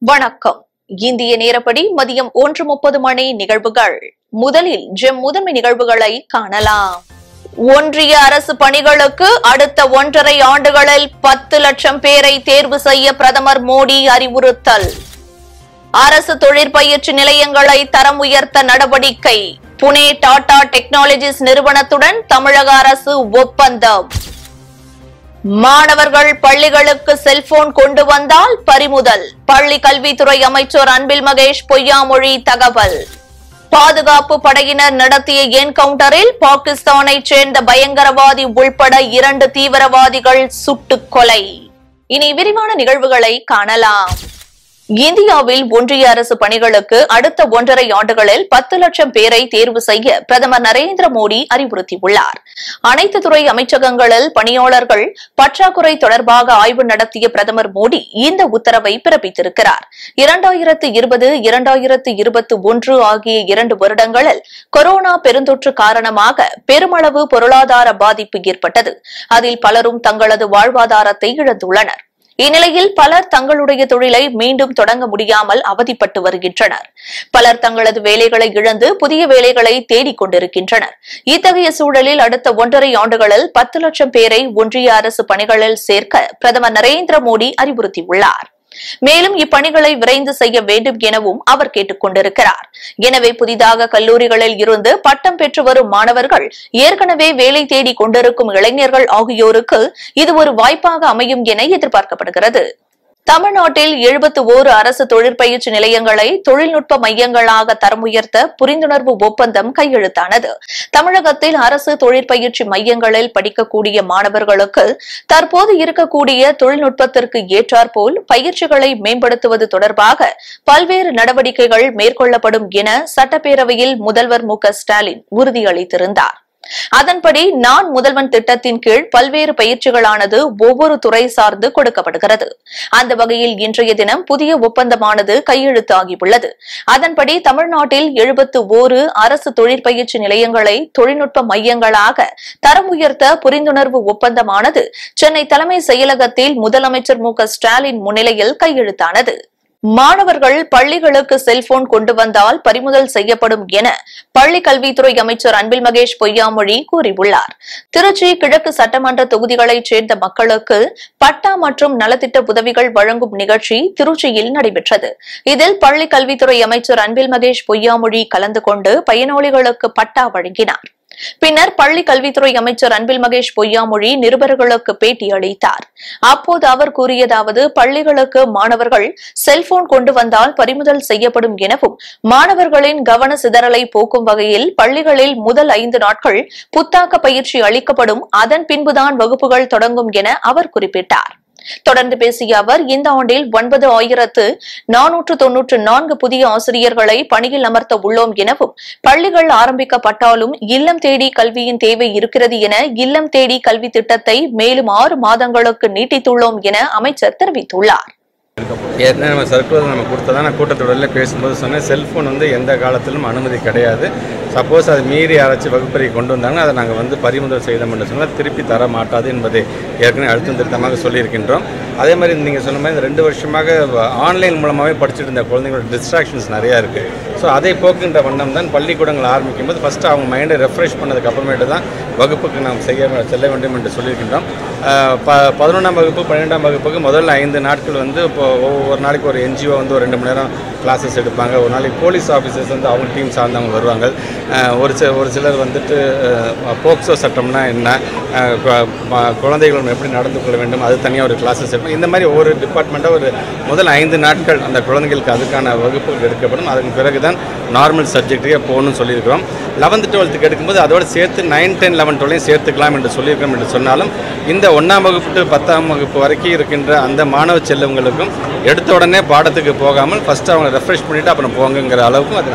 வணக்கம் இந்திய நேரப்படி மதியம் ஒன்று முப்பது மணி நிகழ்வுகள் முதலில் ஜெம் முதன்மை நிகழ்வுகளை காணலாம் ஒன்றிய அரசு பணிகளுக்கு அடுத்த ஒன்றரை ஆண்டுகளில் பத்து லட்சம் பேரை தேர்வு செய்ய பிரதமர் மோடி அறிவுறுத்தல் அரசு தொழிற்பயிற்சி நிலையங்களை தரம் உயர்த்த நடவடிக்கை புனே டாடா டெக்னாலஜிஸ் நிறுவனத்துடன் தமிழக அரசு ஒப்பந்தம் மாணவர்கள் பள்ளிகளுக்கு செல்போன் கொண்டு வந்தால் பறிமுதல் பள்ளி கல்வித்துறை அமைச்சர் அன்பில் மகேஷ் பொய்யாமொழி தகவல் பாதுகாப்பு படையினர் நடத்திய என்கவுண்டரில் பாகிஸ்தானைச் சேர்ந்த பயங்கரவாதி உள்பட இரண்டு தீவிரவாதிகள் சுட்டுக் கொலை இனி விரிவான நிகழ்வுகளை காணலாம் இந்தியாவில் ஒன்றிய அரசு பணிகளுக்கு அடுத்த ஒன்றரை ஆண்டுகளில் பத்து லட்சம் பேரை தேர்வு செய்ய பிரதமர் நரேந்திர மோடி அறிவுறுத்தியுள்ளார் அனைத்து துறை அமைச்சகங்களில் பணியாளர்கள் பற்றாக்குறை தொடர்பாக ஆய்வு நடத்திய பிரதமர் மோடி இந்த உத்தரவை பிறப்பித்திருக்கிறார் இரண்டாயிரத்து இருபது இரண்டாயிரத்து இருபத்தி ஒன்று ஆகிய இரண்டு வருடங்களில் கொரோனா பெருந்தொற்று காரணமாக பெருமளவு பொருளாதார பாதிப்பு ஏற்பட்டது அதில் பலரும் தங்களது வாழ்வாதாரத்தை இழந்துள்ளனர் இந்நிலையில் பலர் தங்களுடைய தொழிலை மீண்டும் தொடங்க முடியாமல் அவதிப்பட்டு வருகின்றனர் பலர் தங்களது வேலைகளை இழந்து புதிய வேலைகளை தேடிக் கொண்டிருக்கின்றனர் இத்தகைய சூழலில் அடுத்த ஒன்றரை ஆண்டுகளில் பத்து லட்சம் பேரை ஒன்றிய அரசு பணிகளில் சேர்க்க பிரதமர் நரேந்திர மோடி அறிவுறுத்தியுள்ளார் மேலும் இப்பணிகளை விரைந்து செய்ய வேண்டும் எனவும் அவர் கேட்டுக் கொண்டிருக்கிறார் எனவே புதிதாக கல்லூரிகளில் இருந்து பட்டம் பெற்று வரும் மாணவர்கள் ஏற்கனவே வேலை தேடி கொண்டிருக்கும் இளைஞர்கள் ஆகியோருக்கு இது ஒரு வாய்ப்பாக அமையும் என எதிர்பார்க்கப்படுகிறது தமிழ்நாட்டில் எழுபத்து ஓரு அரசு தொழிற்பயிற்சி நிலையங்களை தொழில்நுட்ப மையங்களாக தரம் உயர்த்த புரிந்துணர்வு ஒப்பந்தம் கையெழுத்தானது தமிழகத்தில் அரசு தொழிற்பயிற்சி மையங்களில் படிக்கக்கூடிய மாணவர்களுக்கு தற்போது இருக்கக்கூடிய தொழில்நுட்பத்திற்கு ஏற்றாற்போல் பயிற்சிகளை மேம்படுத்துவது தொடர்பாக பல்வேறு நடவடிக்கைகள் மேற்கொள்ளப்படும் என சட்டப்பேரவையில் முதல்வர் மு க ஸ்டாலின் உறுதியளித்திருந்தார் அதன்படி நான் முதல்வன் திட்டத்தின் கீழ் பல்வேறு பயிற்சிகளானது ஒவ்வொரு துறை சார்ந்து கொடுக்கப்படுகிறது அந்த வகையில் இன்றைய தினம் புதிய ஒப்பந்தமானது கையெழுத்தாகியுள்ளது அதன்படி தமிழ்நாட்டில் எழுபத்து ஓரு அரசு தொழிற்பயிற்சி நிலையங்களை தொழில்நுட்ப மையங்களாக தரம் உயர்த்த புரிந்துணர்வு ஒப்பந்தமானது சென்னை தலைமை செயலகத்தில் முதலமைச்சர் மு க ஸ்டாலின் முன்னிலையில் கையெழுத்தானது மாணவர்கள் பள்ளிகளுக்கு செல்போன் கொண்டு வந்தால் பறிமுதல் செய்யப்படும் என பள்ளி கல்வித்துறை அமைச்சர் அன்பில் மகேஷ் பொய்யாமொழி கூறியுள்ளார் திருச்சி கிழக்கு சட்டமன்ற தொகுதிகளைச் சேர்ந்த மக்களுக்கு பட்டா மற்றும் நலத்திட்ட உதவிகள் வழங்கும் நிகழ்ச்சி திருச்சியில் நடைபெற்றது இதில் பள்ளி கல்வித்துறை அமைச்சர் அன்பில் மகேஷ் பொய்யாமொழி கலந்து கொண்டு பயனாளிகளுக்கு பட்டா வழங்கினார் பின்னர் பள்ளி கல்வித்துறை அமைச்சர் அன்பில் மகேஷ் பொய்யாமொழி நிருபர்களுக்கு பேட்டி அளித்தார் அப்போது அவர் கூறியதாவது பள்ளிகளுக்கு மாணவர்கள் செல்போன் கொண்டு வந்தால் பறிமுதல் செய்யப்படும் எனவும் மாணவர்களின் கவன சிதறலை போக்கும் வகையில் பள்ளிகளில் முதல் ஐந்து நாட்கள் புத்தாக்க பயிற்சி அளிக்கப்படும் அதன் பின்புதான் வகுப்புகள் தொடங்கும் என அவர் குறிப்பிட்டார் தொடர்ந்து பேசிய அவர் இந்த ஆண்டில் ஒன்பது ஆயிரத்து நானூற்று தொன்னூற்று நான்கு புதிய ஆசிரியர்களை பணியில் அமர்த்த உள்ளோம் எனவும் பள்ளிகள் ஆரம்பிக்கப்பட்டாலும் இல்லம் தேடி கல்வியின் தேவை இருக்கிறது என இல்லம் தேடி கல்வி திட்டத்தை மேலும் ஆறு மாதங்களுக்கு நீட்டித்துள்ளோம் என அமைச்சர் தெரிவித்துள்ளார் ஏற்கனவே நம்ம சர்க்குலர் நம்ம கொடுத்ததா நான் கூட்டத்தொடரில் பேசும்போது சொன்னேன் செல்ஃபோன் வந்து எந்த காலத்திலும் அனுமதி கிடையாது சப்போஸ் அது மீறி யாராச்சும் வகுப்பறை கொண்டு வந்தாங்கன்னா அதை நாங்கள் வந்து பறிமுதல் செய்தோம் என்று சொன்னால் திருப்பி தர மாட்டாது என்பதை ஏற்கனவே அழுத்தம் திருத்தமாக சொல்லியிருக்கின்றோம் அதே மாதிரி நீங்கள் சொன்ன மாதிரி இந்த ரெண்டு வருஷமாக ஆன்லைன் மூலமாகவே படிச்சுட்டு இருந்த குழந்தைங்களோட டிஸ்ட்ராக்ஷன்ஸ் நிறையா இருக்குது ஸோ அதை போக்குகின்ற வண்ணம் தான் பள்ளிக்கூடங்கள் ஆரம்பிக்கும் போது ஃபஸ்ட்டு அவங்க மைண்டை ரெஃப்ரெஷ் பண்ணதுக்கு அப்புறமேட்டு தான் வகுப்புக்கு நாம் செய்ய செல்ல வேண்டும் என்று சொல்லியிருக்கின்றோம் அஹ் ப பதினொன்றாம் வகுப்பு பன்னிரெண்டாம் வகுப்புக்கு முதல்ல ஐந்து நாட்கள் வந்து இப்போ ஒவ்வொரு நாளைக்கு ஒரு என்ஜிஓ வந்து ஒரு ரெண்டு மணி நேரம் கிளாஸஸ் எடுப்பாங்க ஒரு நாளைக்கு போலீஸ் ஆஃபீஸர்ஸ் வந்து அவங்க டீம் சார்ந்தவங்க வருவாங்க அஹ் ஒரு சில ஒரு சிலர் வந்துட்டு அஹ், போக்சோ சட்டம்னா என்ன அஹ், கு- ம- குழந்தைகளுடன் எப்படி நடந்து கொள்ள வேண்டும் அது தனியாக ஒரு கிளாஸஸ் எடுப்போம் இந்த மாதிரி ஒரு டிபார்ட்மெண்ட்டாக ஒரு முதல் ஐந்து நாட்கள் அந்த குழந்தைகளுக்கு அதுக்கான வகுப்புகள் எடுக்கப்படும் அதுக்கு பிறகு தான் நார்மல் சப்ஜெக்ட்டுக்கே போகணும்னு சொல்லியிருக்கிறோம் லெவன்த்து டுவெல்த்துக்கு எடுக்கும்போது அதோடு சேர்த்து நைன் டென் லெவன் டுவெல்லையும் சேர்த்துக்கலாம் என்று சொல்லியிருக்கிறோம் என்று சொன்னாலும் இந்த ஒன்றாம் வகுப்பு to பத்தாம் வகுப்பு வரைக்கும் இருக்கின்ற அந்த மாணவ செல்வங்களுக்கும் எடுத்த உடனே பாடத்துக்கு போகாமல் ஃபஸ்ட்டு அவங்க ரெஃப்ரெஷ் பண்ணிவிட்டு அப்புறம் போங்கங்கிற அளவுக்கும் அதை நான் சொல்லியிருக்கேன்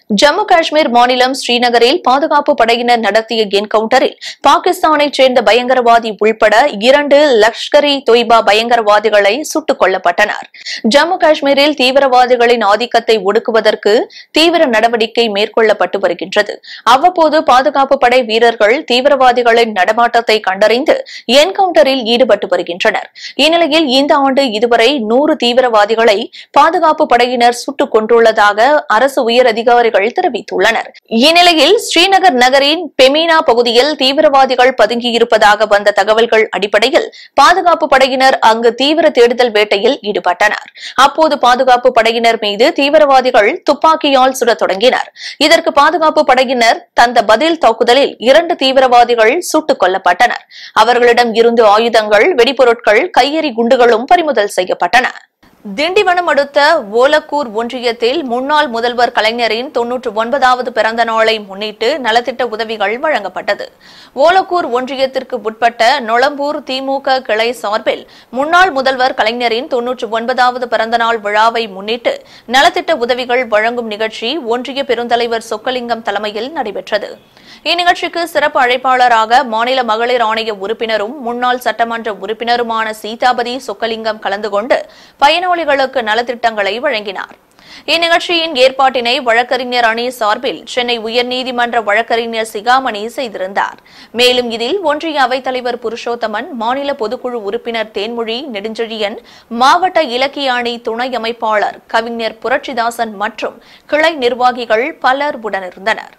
ஜம்மு காஷ்மீர் மாநிலம் ஸ்ரீநகரில் பாதுகாப்பு படையினர் நடத்திய என்கவுண்டரில் பாகிஸ்தானைச் சேர்ந்த பயங்கரவாதி உள்பட இரண்டு லஷ்கர் இ தொய்பா பயங்கரவாதிகளை சுட்டுக் கொல்லப்பட்டனர் ஜம்மு காஷ்மீரில் தீவிரவாதிகளின் ஆதிக்கத்தை ஒடுக்குவதற்கு தீவிர நடவடிக்கை மேற்கொள்ளப்பட்டு வருகின்றது அவ்வப்போது பாதுகாப்பு படை வீரர்கள் தீவிரவாதிகளின் நடமாட்டத்தை கண்டறிந்து என்கவுண்டரில் ஈடுபட்டு வருகின்றனர் இந்நிலையில் இந்த ஆண்டு இதுவரை நூறு தீவிரவாதிகளை பாதுகாப்பு படையினர் சுட்டுக் கொண்டுள்ளதாக அரசு உயர் அதிகாரிகள் தெரிவித்துள்ளனர் இந்நிலையில் ஸ்ரீநகர் நகரின் பெமீனா பகுதியில் தீவிரவாதிகள் பதுங்கியிருப்பதாக வந்த தகவல்கள் அடிப்படையில் பாதுகாப்பு படையினர் அங்கு தீவிர தேடுதல் வேட்டையில் ஈடுபட்டனர் அப்போது பாதுகாப்பு படையினர் மீது தீவிரவாதிகள் துப்பாக்கியால் சுடத் தொடங்கினர் இதற்கு பாதுகாப்பு படையினர் தந்த பதில் தாக்குதலில் இரண்டு தீவிரவாதிகள் சுட்டுக் கொல்லப்பட்டனர் அவர்களிடம் இருந்து ஆயுதங்கள் வெடிபொருட்கள் கையெறி குண்டுகளும் பறிமுதல் செய்யப்பட்டன திண்டிவனம் அடுத்த ஓலக்கூர் ஒன்றியத்தில் முன்னாள் முதல்வர் கலைஞரின் தொன்னூற்று ஒன்பதாவது பிறந்த நாளை முன்னிட்டு நலத்திட்ட உதவிகள் வழங்கப்பட்டது ஓலக்கூர் ஒன்றியத்திற்கு உட்பட்ட நொளம்பூர் திமுக கிளை சார்பில் முன்னாள் முதல்வர் கலைஞரின் தொன்னூற்று ஒன்பதாவது பிறந்தநாள் விழாவை முன்னிட்டு நலத்திட்ட உதவிகள் வழங்கும் நிகழ்ச்சி ஒன்றிய பெருந்தலைவர் சொக்கலிங்கம் தலைமையில் நடைபெற்றது இந்நிகழ்ச்சிக்கு சிறப்பு அழைப்பாளராக மாநில மகளிர் ஆணைய உறுப்பினரும் முன்னாள் சட்டமன்ற உறுப்பினருமான சீதாபதி சொக்கலிங்கம் கலந்து கொண்டு பயனாளிகளுக்கு நலத்திட்டங்களை வழங்கினார் இந்நிகழ்ச்சியின் ஏற்பாட்டினை வழக்கறிஞர் அணி சார்பில் சென்னை உயர்நீதிமன்ற வழக்கறிஞர் சிகாமணி செய்திருந்தார் மேலும் இதில் ஒன்றிய அவைத்தலைவர் புருஷோத்தமன் மாநில பொதுக்குழு உறுப்பினர் தேன்மொழி நெடுஞ்செழியன் மாவட்ட இலக்கிய அணி துணை அமைப்பாளர் கவிஞர் புரட்சிதாசன் மற்றும் கிளை நிர்வாகிகள் பலர் உடனிருந்தனர்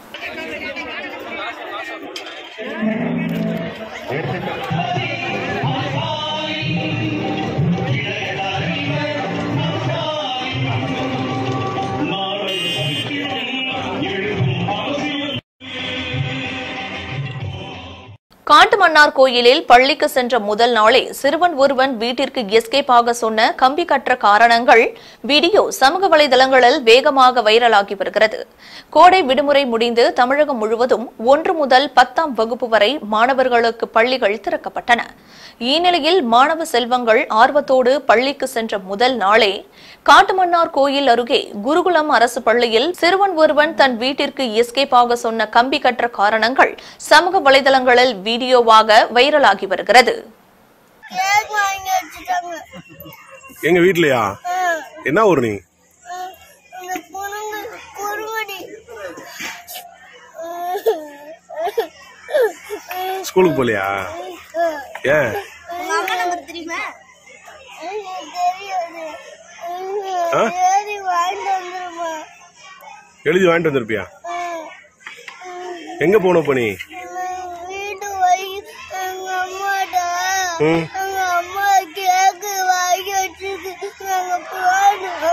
காட்டுமன்னார் கோயிலில் பள்ளிக்கு சென்ற முதல் நாளே சிறுவன் ஒருவன் வீட்டிற்கு எஸ்கேப் ஆக சொன்ன கம்பி கற்ற காரணங்கள் வீடியோ சமூக வலைதளங்களில் வேகமாக வைரலாகி வருகிறது கோடை விடுமுறை முடிந்து தமிழகம் முழுவதும் ஒன்று முதல் பத்தாம் வகுப்பு வரை மாணவர்களுக்கு பள்ளிகள் திறக்கப்பட்டன இந்நிலையில் மாணவ செல்வங்கள் ஆர்வத்தோடு பள்ளிக்கு சென்ற முதல் நாளே காட்டுமன்னார் கோயில் அருகே குருகுலம் அரசு பள்ளியில் சிறுவன் ஒருவன் தன் வீட்டிற்கு எஸ்கேப் ஆக சொன்ன கம்பி கற்ற காரணங்கள் சமூக வலைதளங்களில் வீடியோவாக வைரலாகி வருகிறது கேக் வாங்கி வச்சுட்டாங்க எங்க வீட்லயா என்ன ஊர் நீ இந்த குறுங்கு குறுங்கடி ஸ்கூலுக்கு போலையா ஏன் உங்க அம்மா நம்பர் தெரியுமா தெரியாது ஆ? சரி வாங்கிட்டு வந்துருமா எழுதி வாங்கிட்டு வந்திருப்பியா எங்க போன இப்ப நீ வீட்டு வை எங்க அம்மாடா ம். எங்க அம்மா கேக்கு வாங்கி வச்சிருக்கு நாங்க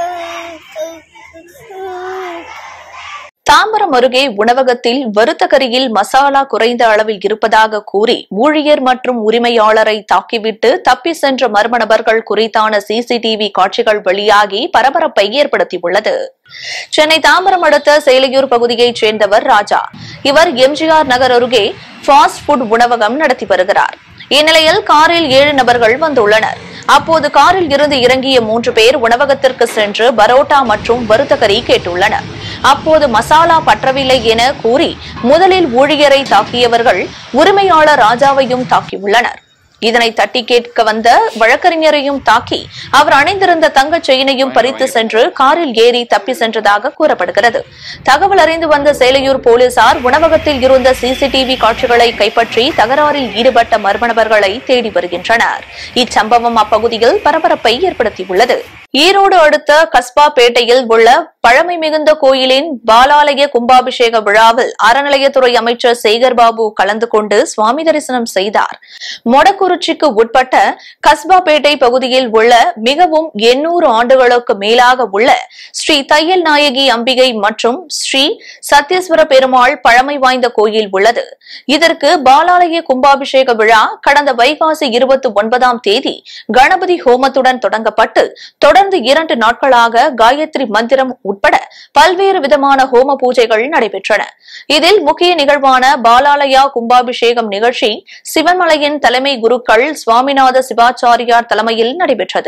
போனோம் தாம்பரம் அருகே உணவகத்தில் வறுத்த கறியில் மசாலா குறைந்த அளவில் இருப்பதாக கூறி ஊழியர் மற்றும் உரிமையாளரை தாக்கிவிட்டு தப்பி சென்ற மர்ம நபர்கள் குறித்தான சிசிடிவி காட்சிகள் வெளியாகி பரபரப்பை ஏற்படுத்தியுள்ளது சென்னை தாம்பரம் அடுத்த சேலையூர் பகுதியைச் சேர்ந்தவர் ராஜா இவர் எம்ஜிஆர் நகர் அருகே ஃபாஸ்ட் ஃபுட் உணவகம் நடத்தி வருகிறார் இந்நிலையில் காரில் ஏழு நபர்கள் வந்துள்ளனர் அப்போது காரில் இருந்து இறங்கிய மூன்று பேர் உணவகத்திற்கு சென்று பரோட்டா மற்றும் வறுத்த கறி கேட்டுள்ளனர் அப்போது மசாலா பற்றவில்லை என கூறி முதலில் ஊழியரை தாக்கியவர்கள் உரிமையாளர் ராஜாவையும் தாக்கியுள்ளனர் இதனை தட்டி கேட்க வந்த வழக்கறிஞரையும் தாக்கி அவர் அணிந்திருந்த தங்கச் செயினையும் பறித்து சென்று காரில் ஏறி தப்பி சென்றதாக கூறப்படுகிறது தகவல் அறிந்து வந்த சேலையூர் போலீசார் உணவகத்தில் இருந்த சிசிடிவி காட்சிகளை கைப்பற்றி தகராறில் ஈடுபட்ட மர்ம நபர்களை தேடி வருகின்றனர் இச்சம்பவம் அப்பகுதியில் பரபரப்பை ஏற்படுத்தியுள்ளது ஈரோடு அடுத்த கஸ்பா பேட்டையில் உள்ள பழமை மிகுந்த கோயிலின் பாலாலய கும்பாபிஷேக விழாவில் அறநிலையத்துறை அமைச்சர் சேகர் பாபு கலந்து கொண்டு சுவாமி தரிசனம் செய்தார் மொடக்குறிச்சிக்கு உட்பட்ட கஸ்பாபேட்டை பகுதியில் உள்ள மிகவும் எண்ணூறு ஆண்டுகளுக்கு மேலாக உள்ள ஸ்ரீ தையல் நாயகி அம்பிகை மற்றும் ஸ்ரீ சத்யஸ்வர பெருமாள் பழமை வாய்ந்த கோயில் உள்ளது இதற்கு பாலாலய கும்பாபிஷேக விழா கடந்த வைகாசி இருபத்தி ஒன்பதாம் தேதி கணபதி ஹோமத்துடன் தொடங்கப்பட்டு தொடர்ந்து இரண்டு நாட்களாக காயத்ரி மந்திரம் உட்பட பல்வேறு விதமான ஹோம பூஜைகள் நடைபெற்றன இதில் முக்கிய நிகழ்வான பாலாலயா கும்பாபிஷேகம் நிகழ்ச்சி சிவன்மலையின் தலைமை குருக்கள் சுவாமிநாத சிவாச்சாரியார் தலைமையில் நடைபெற்றது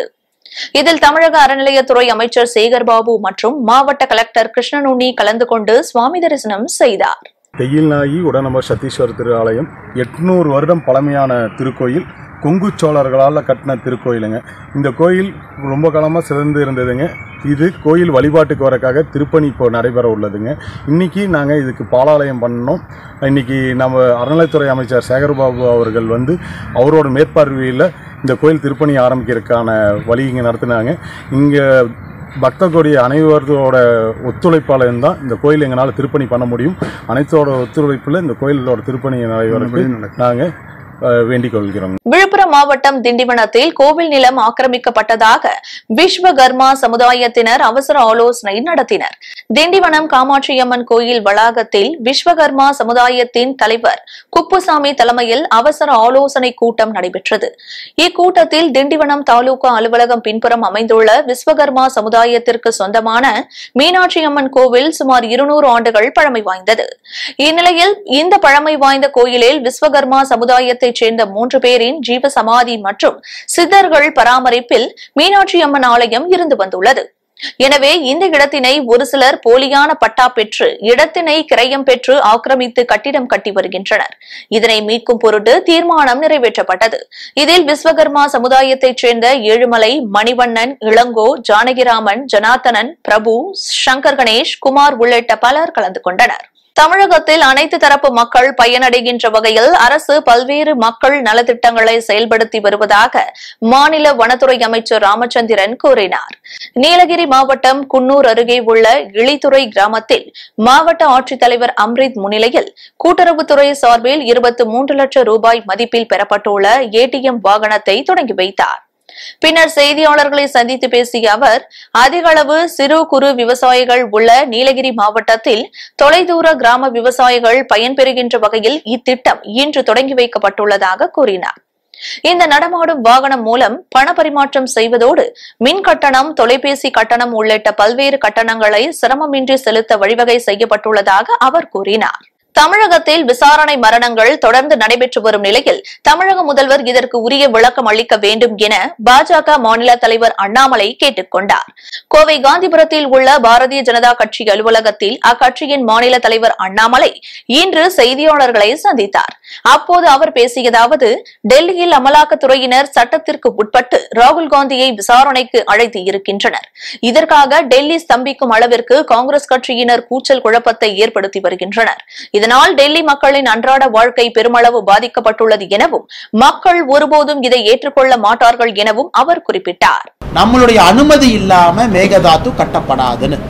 இதில் தமிழக அறநிலையத்துறை அமைச்சர் சேகர்பாபு மற்றும் மாவட்ட கலெக்டர் கிருஷ்ணனுண்ணி கலந்து கொண்டு சுவாமி தரிசனம் செய்தார் தெய்யில்நாயகி உடனமர் சத்தீஸ்வரர் திரு ஆலயம் எட்நூறு வருடம் பழமையான திருக்கோயில் கொங்கு சோழர்களால் கட்டின திருக்கோயிலுங்க இந்த கோயில் ரொம்ப காலமாக சிறந்து இருந்ததுங்க இது கோயில் வழிபாட்டுக்கு வரக்காக திருப்பணி இப்போ நடைபெற உள்ளதுங்க இன்னைக்கு நாங்கள் இதுக்கு பாலாலயம் பண்ணோம் இன்னைக்கு நம்ம அறநிலைத்துறை அமைச்சர் சேகர்பாபு அவர்கள் வந்து அவரோட மேற்பார்வையில் இந்த கோயில் திருப்பணி ஆரம்பிக்கிறதுக்கான வழி இங்கே நடத்தினாங்க இங்கே பக்தர்களுடைய அனைவரோட ஒத்துழைப்பாளர் தான் இந்த கோயில் எங்களால் திருப்பணி பண்ண முடியும் அனைத்தோட ஒத்துழைப்பில் இந்த கோயிலோட திருப்பணி நடைபெறக்கு நாங்கள் வேண்டிக் கொள்கிறோம் விழுப்புரம் மாவட்டம் திண்டிவனத்தில் கோவில் நிலம் ஆக்கிரமிக்கப்பட்டதாக விஸ்வகர்மா சமுதாயத்தினர் அவசர ஆலோசனை நடத்தினர் திண்டிவனம் காமாட்சியம்மன் கோயில் வளாகத்தில் விஸ்வகர்மா சமுதாயத்தின் தலைவர் குப்புசாமி தலைமையில் அவசர ஆலோசனை கூட்டம் நடைபெற்றது இக்கூட்டத்தில் திண்டிவனம் தாலுகா அலுவலகம் பின்புறம் அமைந்துள்ள விஸ்வகர்மா சமுதாயத்திற்கு சொந்தமான மீனாட்சி அம்மன் கோவில் சுமார் இருநூறு ஆண்டுகள் பழமை வாய்ந்தது இந்நிலையில் இந்த பழமை வாய்ந்த கோயிலில் விஸ்வகர்மா சமுதாயத்தைச் சேர்ந்த மூன்று பேரின் ஜீவ சமாதி மற்றும் சித்தர்கள் பராமரிப்பில் மீனாட்சி அம்மன் ஆலயம் இருந்து வந்துள்ளது எனவே இந்த இடத்தினை ஒரு சிலர் போலியான பட்டா பெற்று இடத்தினை கிரயம் பெற்று ஆக்கிரமித்து கட்டிடம் கட்டி வருகின்றனர் இதனை மீட்கும் பொருட்டு தீர்மானம் நிறைவேற்றப்பட்டது இதில் விஸ்வகர்மா சமுதாயத்தைச் சேர்ந்த ஏழுமலை மணிவண்ணன் இளங்கோ ஜானகிராமன் ஜனார்த்தனன் பிரபு சங்கர் கணேஷ் குமார் உள்ளிட்ட பலர் கலந்து கொண்டனர் தமிழகத்தில் அனைத்து தரப்பு மக்கள் பயனடைகின்ற வகையில் அரசு பல்வேறு மக்கள் நலத்திட்டங்களை செயல்படுத்தி வருவதாக மாநில வனத்துறை அமைச்சர் ராமச்சந்திரன் கூறினார் நீலகிரி மாவட்டம் குன்னூர் அருகே உள்ள இளித்துறை கிராமத்தில் மாவட்ட ஆட்சித்தலைவர் அம்ரித் முன்னிலையில் கூட்டுறவுத்துறை சார்பில் இருபத்தி மூன்று லட்சம் ரூபாய் மதிப்பில் பெறப்பட்டுள்ள ஏடிஎம் வாகனத்தை தொடங்கி வைத்தார் பின்னர் செய்தியாளர்களை சந்தித்து பேசிய அவர் அதிக அளவு சிறு குறு விவசாயிகள் உள்ள நீலகிரி மாவட்டத்தில் தொலைதூர கிராம விவசாயிகள் பயன்பெறுகின்ற வகையில் இத்திட்டம் இன்று தொடங்கி வைக்கப்பட்டுள்ளதாக கூறினார் இந்த நடமாடும் வாகனம் மூலம் பண பரிமாற்றம் செய்வதோடு மின் கட்டணம் தொலைபேசி கட்டணம் உள்ளிட்ட பல்வேறு கட்டணங்களை சிரமமின்றி செலுத்த வழிவகை செய்யப்பட்டுள்ளதாக அவர் கூறினார் தமிழகத்தில் விசாரணை மரணங்கள் தொடர்ந்து நடைபெற்று வரும் நிலையில் தமிழக முதல்வர் இதற்கு உரிய விளக்கம் அளிக்க வேண்டும் என பாஜக மாநில தலைவர் அண்ணாமலை கேட்டுக் கொண்டார் கோவை காந்திபுரத்தில் உள்ள பாரதிய ஜனதா கட்சி அலுவலகத்தில் அக்கட்சியின் மாநில தலைவர் அண்ணாமலை இன்று செய்தியாளர்களை சந்தித்தார் அப்போது அவர் பேசியதாவது டெல்லியில் அமலாக்கத்துறையினர் சட்டத்திற்கு உட்பட்டு ராகுல் காந்தியை விசாரணைக்கு அழைத்து இருக்கின்றனர் இதற்காக டெல்லி ஸ்தம்பிக்கும் அளவிற்கு காங்கிரஸ் கட்சியினர் கூச்சல் குழப்பத்தை ஏற்படுத்தி வருகின்றனர் இதனால் டெல்லி மக்களின் அன்றாட வாழ்க்கை பெருமளவு பாதிக்கப்பட்டுள்ளது எனவும் மக்கள் ஒருபோதும் இதை ஏற்றுக்கொள்ள மாட்டார்கள் எனவும் அவர் குறிப்பிட்டார் நம்மளுடைய அனுமதி இல்லாம மேகதாத்து கட்டப்படாதுன்னு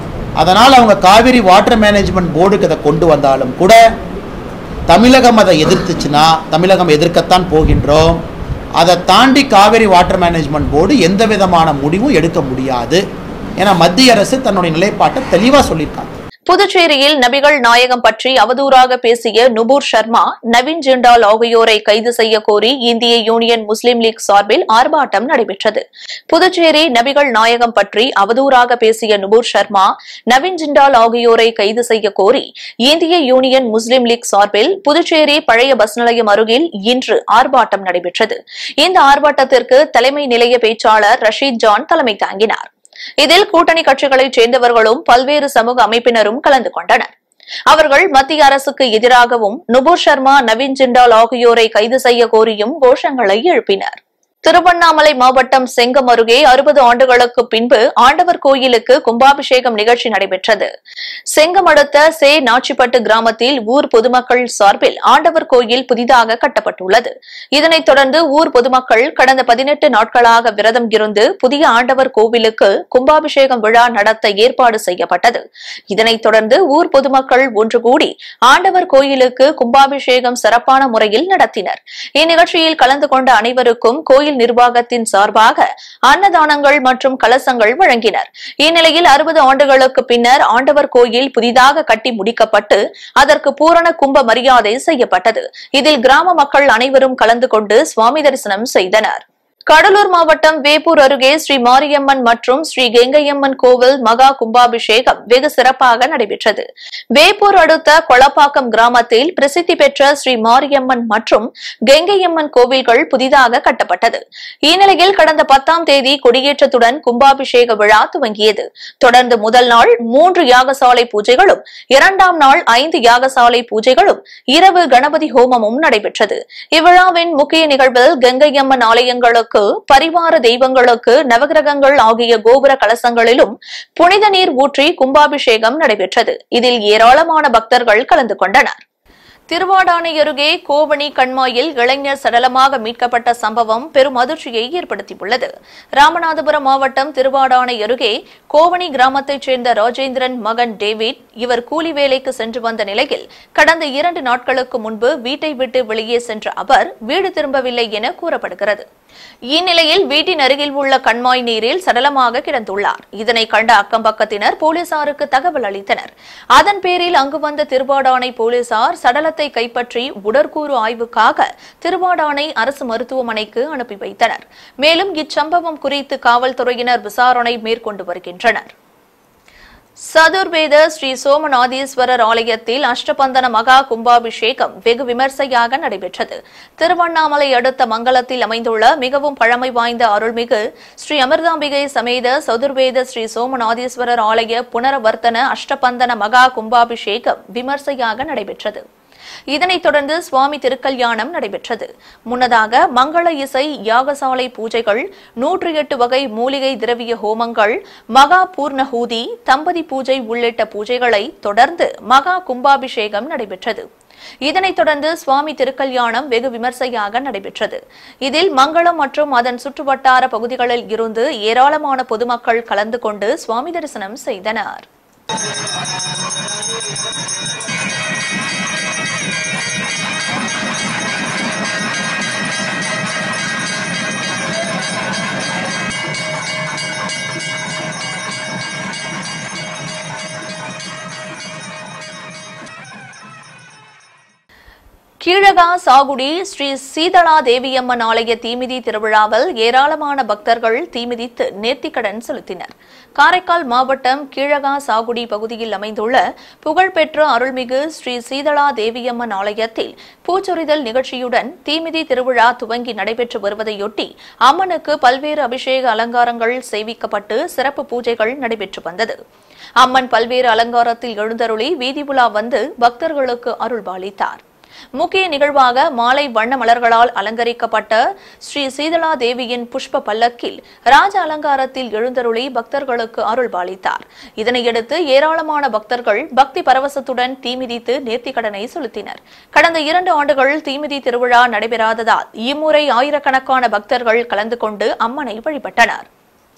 அதனால் அவங்க காவிரி வாட்டர் மேனேஜ்மெண்ட் போர்டுக்கு அதை கொண்டு வந்தாலும் கூட தமிழகம் அதை எதிர்த்துச்சுன்னா தமிழகம் எதிர்க்கத்தான் போகின்றோம் அதை தாண்டி காவிரி வாட்டர் மேனேஜ்மெண்ட் போர்டு எந்த விதமான முடிவும் எடுக்க முடியாது ஏன்னா மத்திய அரசு தன்னுடைய நிலைப்பாட்டை தெளிவாக சொல்லியிருக்காங்க புதுச்சேரியில் நபிகள் நாயகம் பற்றி அவதூறாக பேசிய நுபூர் சர்மா நவீன் ஜிண்டால் ஆகியோரை கைது செய்ய கோரி இந்திய யூனியன் முஸ்லீம் லீக் சார்பில் ஆர்ப்பாட்டம் நடைபெற்றது புதுச்சேரி நபிகள் நாயகம் பற்றி அவதூறாக பேசிய நுபூர் சர்மா நவீன் ஜிண்டால் ஆகியோரை கைது செய்ய கோரி இந்திய யூனியன் முஸ்லீம் லீக் சார்பில் புதுச்சேரி பழைய பஸ் நிலையம் அருகில் இன்று ஆர்ப்பாட்டம் நடைபெற்றது இந்த ஆர்ப்பாட்டத்திற்கு தலைமை நிலைய பேச்சாளர் ரஷீத் ஜான் தலைமை தாங்கினார் இதில் கூட்டணி கட்சிகளைச் சேர்ந்தவர்களும் பல்வேறு சமூக அமைப்பினரும் கலந்து கொண்டனர் அவர்கள் மத்திய அரசுக்கு எதிராகவும் நுபுர் சர்மா நவீன் ஜிண்டால் ஆகியோரை கைது செய்ய கோரியும் கோஷங்களை எழுப்பினர் திருவண்ணாமலை மாவட்டம் செங்கம் அருகே அறுபது ஆண்டுகளுக்கு பின்பு ஆண்டவர் கோயிலுக்கு கும்பாபிஷேகம் நிகழ்ச்சி நடைபெற்றது செங்கம் அடுத்த சே நாச்சிப்பட்டு கிராமத்தில் ஊர் பொதுமக்கள் சார்பில் ஆண்டவர் கோயில் புதிதாக கட்டப்பட்டுள்ளது இதனைத் தொடர்ந்து ஊர் பொதுமக்கள் கடந்த பதினெட்டு நாட்களாக விரதம் இருந்து புதிய ஆண்டவர் கோவிலுக்கு கும்பாபிஷேகம் விழா நடத்த ஏற்பாடு செய்யப்பட்டது இதனைத் தொடர்ந்து ஊர் பொதுமக்கள் ஒன்று கூடி ஆண்டவர் கோயிலுக்கு கும்பாபிஷேகம் சிறப்பான முறையில் நடத்தினர் இந்நிகழ்ச்சியில் கலந்து கொண்ட அனைவருக்கும் கோயில் நிர்வாகத்தின் சார்பாக அன்னதானங்கள் மற்றும் கலசங்கள் வழங்கினர் இந்நிலையில் அறுபது ஆண்டுகளுக்கு பின்னர் ஆண்டவர் கோயில் புதிதாக கட்டி முடிக்கப்பட்டு அதற்கு பூரண கும்ப மரியாதை செய்யப்பட்டது இதில் கிராம மக்கள் அனைவரும் கலந்து கொண்டு சுவாமி தரிசனம் செய்தனர் கடலூர் மாவட்டம் வேப்பூர் அருகே ஸ்ரீ மாரியம்மன் மற்றும் ஸ்ரீ கெங்கையம்மன் கோவில் மகா கும்பாபிஷேகம் வெகு சிறப்பாக நடைபெற்றது வேப்பூர் அடுத்த கொளப்பாக்கம் கிராமத்தில் பிரசித்தி பெற்ற ஸ்ரீ மாரியம்மன் மற்றும் கெங்கையம்மன் கோவில்கள் புதிதாக கட்டப்பட்டது இந்நிலையில் கடந்த பத்தாம் தேதி கொடியேற்றத்துடன் கும்பாபிஷேக விழா துவங்கியது தொடர்ந்து முதல் நாள் மூன்று யாகசாலை பூஜைகளும் இரண்டாம் நாள் ஐந்து யாகசாலை பூஜைகளும் இரவு கணபதி ஹோமமும் நடைபெற்றது இவ்விழாவின் முக்கிய நிகழ்வில் கங்கையம்மன் ஆலயங்களுக்கு பரிவார தெய்வங்களுக்கு நவகிரகங்கள் ஆகிய கோபுர கலசங்களிலும் புனித நீர் ஊற்றி கும்பாபிஷேகம் நடைபெற்றது இதில் ஏராளமான பக்தர்கள் கலந்து கொண்டனர் திருவாடானை அருகே கோவணி கண்மாயில் இளைஞர் சடலமாக மீட்கப்பட்ட சம்பவம் பெரும் அதிர்ச்சியை ஏற்படுத்தியுள்ளது ராமநாதபுரம் மாவட்டம் திருவாடானை அருகே கோவணி கிராமத்தைச் சேர்ந்த ராஜேந்திரன் மகன் டேவிட் இவர் கூலி வேலைக்கு சென்று வந்த நிலையில் கடந்த இரண்டு நாட்களுக்கு முன்பு வீட்டை விட்டு வெளியே சென்ற அவர் வீடு திரும்பவில்லை என கூறப்படுகிறது இந்நிலையில் வீட்டின் அருகில் உள்ள கண்மாய் நீரில் சடலமாக கிடந்துள்ளார் இதனை கண்ட அக்கம்பக்கத்தினர் போலீசாருக்கு தகவல் அளித்தனர் அதன் பேரில் அங்கு வந்த திருவாடானை போலீசார் சடலத்தை கைப்பற்றி உடற்கூறு ஆய்வுக்காக திருவாடானை அரசு மருத்துவமனைக்கு அனுப்பி வைத்தனர் மேலும் இச்சம்பவம் குறித்து காவல்துறையினர் விசாரணை மேற்கொண்டு வருகின்றனர் சதுர்வேத ஸ்ரீ சோமநாதீஸ்வரர் ஆலயத்தில் அஷ்டபந்தன மகா கும்பாபிஷேகம் வெகு விமர்சையாக நடைபெற்றது திருவண்ணாமலை அடுத்த மங்கலத்தில் அமைந்துள்ள மிகவும் பழமை வாய்ந்த அருள்மிகு ஸ்ரீ அமிர்தாம்பிகை சமேத சதுர்வேத ஸ்ரீ சோமநாதீஸ்வரர் ஆலய புனரவர்த்தன அஷ்டபந்தன மகா கும்பாபிஷேகம் விமர்சையாக நடைபெற்றது இதனைத் தொடர்ந்து சுவாமி திருக்கல்யாணம் நடைபெற்றது முன்னதாக மங்கள இசை யாகசாலை பூஜைகள் நூற்றி எட்டு வகை மூலிகை திரவிய ஹோமங்கள் மகா பூர்ணஹூதி தம்பதி பூஜை உள்ளிட்ட பூஜைகளை தொடர்ந்து மகா கும்பாபிஷேகம் நடைபெற்றது இதனைத் தொடர்ந்து சுவாமி திருக்கல்யாணம் வெகு விமர்சையாக நடைபெற்றது இதில் மங்களம் மற்றும் அதன் சுற்றுவட்டார பகுதிகளில் இருந்து ஏராளமான பொதுமக்கள் கலந்து கொண்டு சுவாமி தரிசனம் செய்தனர் கீழகா சாகுடி ஸ்ரீ சீதளா தேவியம்மன் ஆலய தீமிதி திருவிழாவில் ஏராளமான பக்தர்கள் தீமிதித்து நேர்த்திக்கடன் செலுத்தினர் காரைக்கால் மாவட்டம் கீழகா சாகுடி பகுதியில் அமைந்துள்ள புகழ்பெற்ற அருள்மிகு ஸ்ரீ சீதளா தேவியம்மன் ஆலயத்தில் பூச்சொரிதல் நிகழ்ச்சியுடன் தீமிதி திருவிழா துவங்கி நடைபெற்று வருவதையொட்டி அம்மனுக்கு பல்வேறு அபிஷேக அலங்காரங்கள் செய்விக்கப்பட்டு சிறப்பு பூஜைகள் நடைபெற்று வந்தது அம்மன் பல்வேறு அலங்காரத்தில் எழுந்தருளி வீதி உலா வந்து பக்தர்களுக்கு அருள்பாலித்தார் முக்கிய நிகழ்வாக மாலை வண்ண மலர்களால் அலங்கரிக்கப்பட்ட ஸ்ரீ சீதளா தேவியின் புஷ்ப பல்லக்கில் ராஜ அலங்காரத்தில் எழுந்தருளி பக்தர்களுக்கு அருள் பாலித்தார் இதனையடுத்து ஏராளமான பக்தர்கள் பக்தி பரவசத்துடன் தீமிதித்து நேர்த்திக்கடனை செலுத்தினர் கடந்த இரண்டு ஆண்டுகள் தீமிதி திருவிழா நடைபெறாததால் இம்முறை ஆயிரக்கணக்கான பக்தர்கள் கலந்து கொண்டு அம்மனை வழிபட்டனர்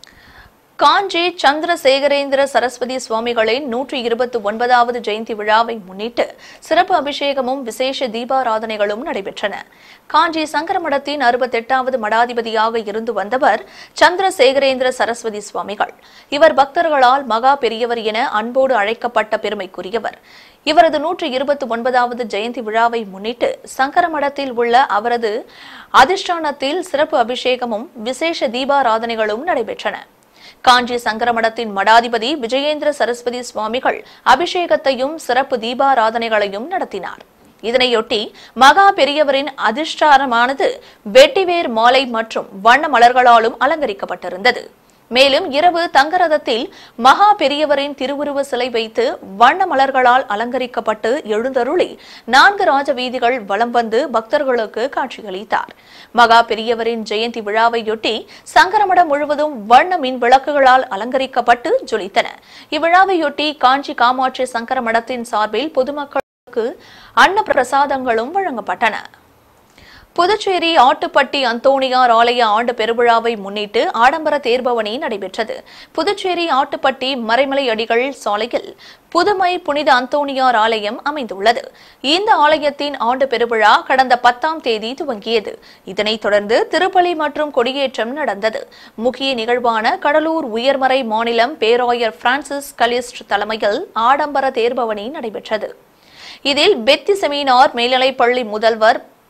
காஞ்சி சந்திரசேகரேந்திர சரஸ்வதி சுவாமிகளின் நூற்றி இருபத்தி ஒன்பதாவது ஜெயந்தி விழாவை முன்னிட்டு சிறப்பு அபிஷேகமும் விசேஷ தீபாராதனைகளும் நடைபெற்றன காஞ்சி சங்கரமடத்தின் அறுபத்தெட்டாவது மடாதிபதியாக இருந்து வந்தவர் சந்திரசேகரேந்திர சரஸ்வதி சுவாமிகள் இவர் பக்தர்களால் மகா பெரியவர் என அன்போடு அழைக்கப்பட்ட பெருமைக்குரியவர் இவரது நூற்றி இருபத்தி ஒன்பதாவது ஜெயந்தி விழாவை முன்னிட்டு சங்கரமடத்தில் உள்ள அவரது அதிஷ்டானத்தில் சிறப்பு அபிஷேகமும் விசேஷ தீபாராதனைகளும் நடைபெற்றன காஞ்சி சங்கரமடத்தின் மடாதிபதி விஜயேந்திர சரஸ்வதி சுவாமிகள் அபிஷேகத்தையும் சிறப்பு தீபாராதனைகளையும் நடத்தினார் இதனையொட்டி மகா பெரியவரின் அதிர்ஷ்டானமானது வெட்டிவேர் மாலை மற்றும் வண்ண மலர்களாலும் அலங்கரிக்கப்பட்டிருந்தது மேலும் இரவு தங்கரதத்தில் மகா பெரியவரின் திருவுருவ சிலை வைத்து வண்ண மலர்களால் அலங்கரிக்கப்பட்டு எழுந்தருளி நான்கு ராஜ வீதிகள் வலம் வந்து பக்தர்களுக்கு காட்சியளித்தார் மகா பெரியவரின் ஜெயந்தி விழாவையொட்டி சங்கரமடம் முழுவதும் வண்ண மின் விளக்குகளால் அலங்கரிக்கப்பட்டு ஜொலித்தன இவ்விழாவையொட்டி காஞ்சி காமாட்சி சங்கரமடத்தின் சார்பில் பொதுமக்களுக்கு அன்ன பிரசாதங்களும் வழங்கப்பட்டன புதுச்சேரி ஆட்டுப்பட்டி அந்தோணியார் ஆலய ஆண்டு பெருவிழாவை முன்னிட்டு ஆடம்பர தேர்பவனி நடைபெற்றது புதுச்சேரி ஆட்டுப்பட்டி மறைமலை அடிகள் சாலையில் புதுமை புனித அந்தோணியார் ஆலயம் அமைந்துள்ளது இந்த ஆலயத்தின் ஆண்டு பெருவிழா கடந்த பத்தாம் தேதி துவங்கியது இதனைத் தொடர்ந்து திருப்பலி மற்றும் கொடியேற்றம் நடந்தது முக்கிய நிகழ்வான கடலூர் உயர்மறை மாநிலம் பேராயர் பிரான்சிஸ் கலிஸ்ட் தலைமையில் ஆடம்பர தேர்பவனி நடைபெற்றது இதில் பெத்தி செமினார் மேல்நிலைப்பள்ளி முதல்வர்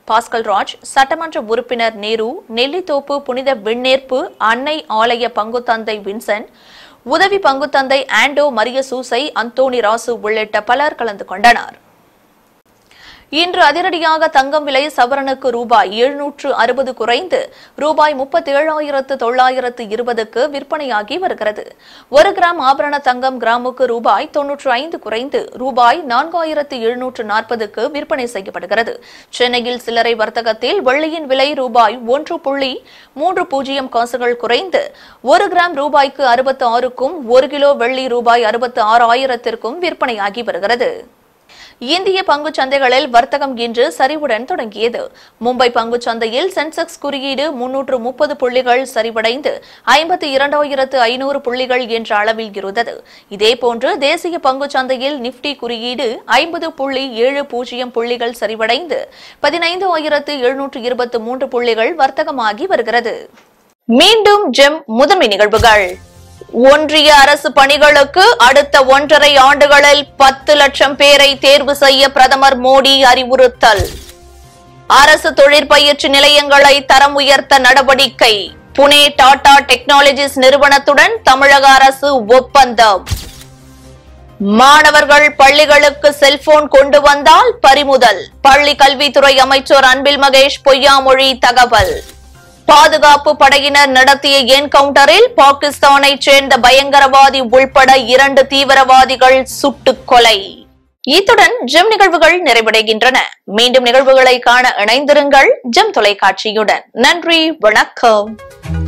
பாஸ்கல் ராஜ் சட்டமன்ற உறுப்பினர் நேரு நெல்லித்தோப்பு புனித விண்ணேற்பு அன்னை ஆலய பங்குத்தந்தை வின்சென்ட் உதவி பங்குத்தந்தை ஆண்டோ மரிய சூசை அந்தோணி ராசு உள்ளிட்ட பலர் கலந்து கொண்டனர் இன்று அதிரடியாக தங்கம் விலை சவரனுக்கு ரூபாய் எழுநூற்று அறுபது குறைந்து ரூபாய் முப்பத்தி ஏழாயிரத்து தொள்ளாயிரத்து இருபதுக்கு விற்பனையாகி வருகிறது ஒரு கிராம் ஆபரண தங்கம் கிராமுக்கு ரூபாய் தொன்னூற்று ஐந்து குறைந்து ரூபாய் நான்காயிரத்து எழுநூற்று நாற்பதுக்கு விற்பனை செய்யப்படுகிறது சென்னையில் சில்லறை வர்த்தகத்தில் வெள்ளியின் விலை ரூபாய் ஒன்று புள்ளி மூன்று பூஜ்ஜியம் காசுகள் குறைந்து ஒரு கிராம் ரூபாய்க்கு அறுபத்து ஆறுக்கும் ஒரு கிலோ வெள்ளி ரூபாய் அறுபத்து ஆறு ஆயிரத்திற்கும் விற்பனையாகி வருகிறது இந்திய பங்குச் சந்தைகளில் வர்த்தகம் இன்று சரிவுடன் தொடங்கியது மும்பை பங்குச் சந்தையில் சென்செக்ஸ் குறியீடு முன்னூற்று முப்பது புள்ளிகள் சரிவடைந்து ஐம்பத்தி இரண்டாயிரத்து ஐநூறு புள்ளிகள் என்ற அளவில் இருந்தது இதேபோன்று தேசிய பங்குச் சந்தையில் நிப்டி குறியீடு ஐம்பது புள்ளி ஏழு பூஜ்ஜியம் புள்ளிகள் சரிவடைந்து பதினைந்து ஆயிரத்து எழுநூற்று இருபத்து மூன்று புள்ளிகள் வர்த்தகமாகி வருகிறது மீண்டும் ஜெம் முதன்மை நிகழ்வுகள் ஒன்றிய அரசு பணிகளுக்கு அடுத்த ஒன்றரை ஆண்டுகளில் பத்து லட்சம் பேரை தேர்வு செய்ய பிரதமர் மோடி அறிவுறுத்தல் அரசு தொழிற்பயிற்சி நிலையங்களை தரம் உயர்த்த நடவடிக்கை புனே டாடா டெக்னாலஜிஸ் நிறுவனத்துடன் தமிழக அரசு ஒப்பந்தம் மாணவர்கள் பள்ளிகளுக்கு செல்போன் கொண்டு வந்தால் பறிமுதல் பள்ளி கல்வித்துறை அமைச்சர் அன்பில் மகேஷ் பொய்யாமொழி தகவல் பாதுகாப்பு படையினர் நடத்திய என்கவுண்டரில் பாகிஸ்தானைச் சேர்ந்த பயங்கரவாதி உள்பட இரண்டு தீவிரவாதிகள் சுட்டுக் கொலை இத்துடன் ஜெம் நிகழ்வுகள் நிறைவடைகின்றன மீண்டும் நிகழ்வுகளை காண இணைந்திருங்கள் ஜெம் தொலைக்காட்சியுடன் நன்றி வணக்கம்